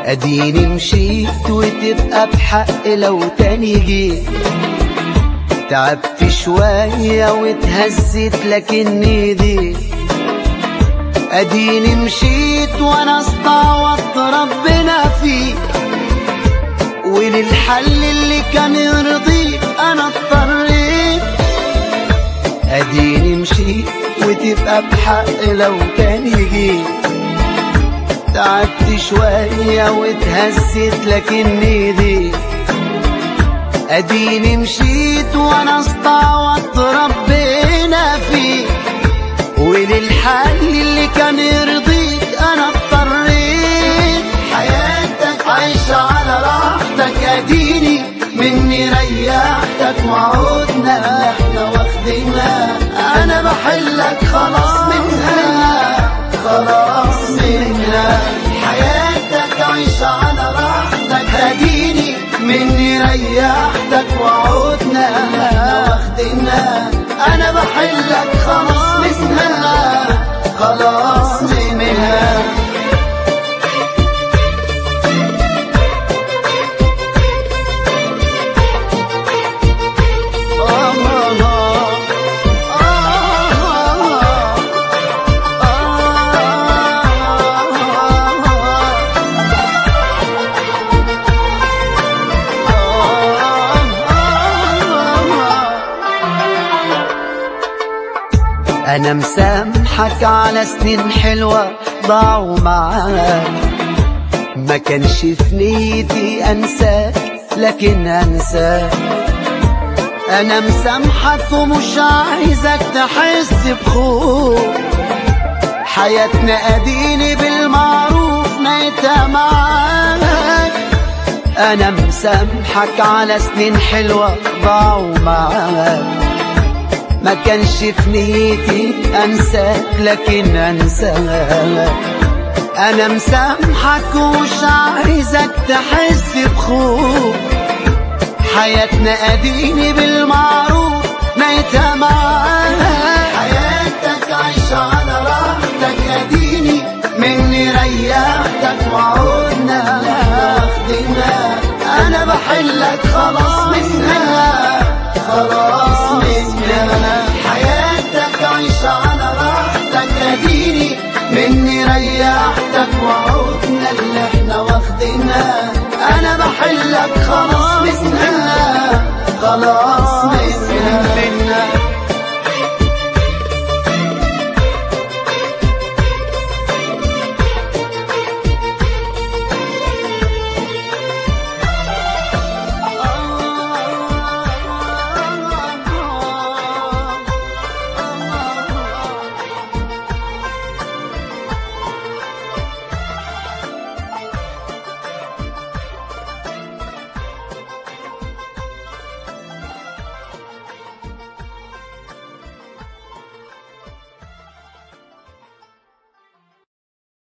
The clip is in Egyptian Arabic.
اديني مشيت وتبقى بحق لو تاني جيت تعبت شوية واتهزت لكني دي اديني مشيت وانا استعوضت ربنا فيه وللحل اللي كان يرضيك انا اضطريت اديني مشيت وتبقى بحق لو كان يجيت تعبت شوية واتهزت لكني دي اديني مشيت وانا استعوضت ربنا فيه وللحل اللي كان يرضيك انا اضطريت حياتك عايشة على راحتك اديني مني ريحتك وعودنا احنا واخدينها انا بحلك خلاص منها خلاص منها حياتك عايشة على راحتك اديني مني ريحتك وعودنا احنا واخدينها انا بحلك خلاص منها خلاص منها أنا مسامحك على سنين حلوة ضاعوا معاك ما كانش في نيتي أنساك لكن أنساك أنا مسامحك ومش عايزك تحس بخوف حياتنا أديني بالمعروف نيتها معاك أنا مسامحك على سنين حلوة ضاعوا معاك ما كانش في نيتي انساك لكن انساك انا مسامحك ومش عايزك تحس بخوف حياتنا اديني بالمعروف نيتها معاك حياتك عايشة على راحتك اديني مني ريحتك وعودنا واخدنا انا بحلك خلاص منها خلاص منها حياتك عايشة على راحتك اديني مني ريحتك وعودنا اللي احنا واخدينها انا بحلك خلاص منها خلاص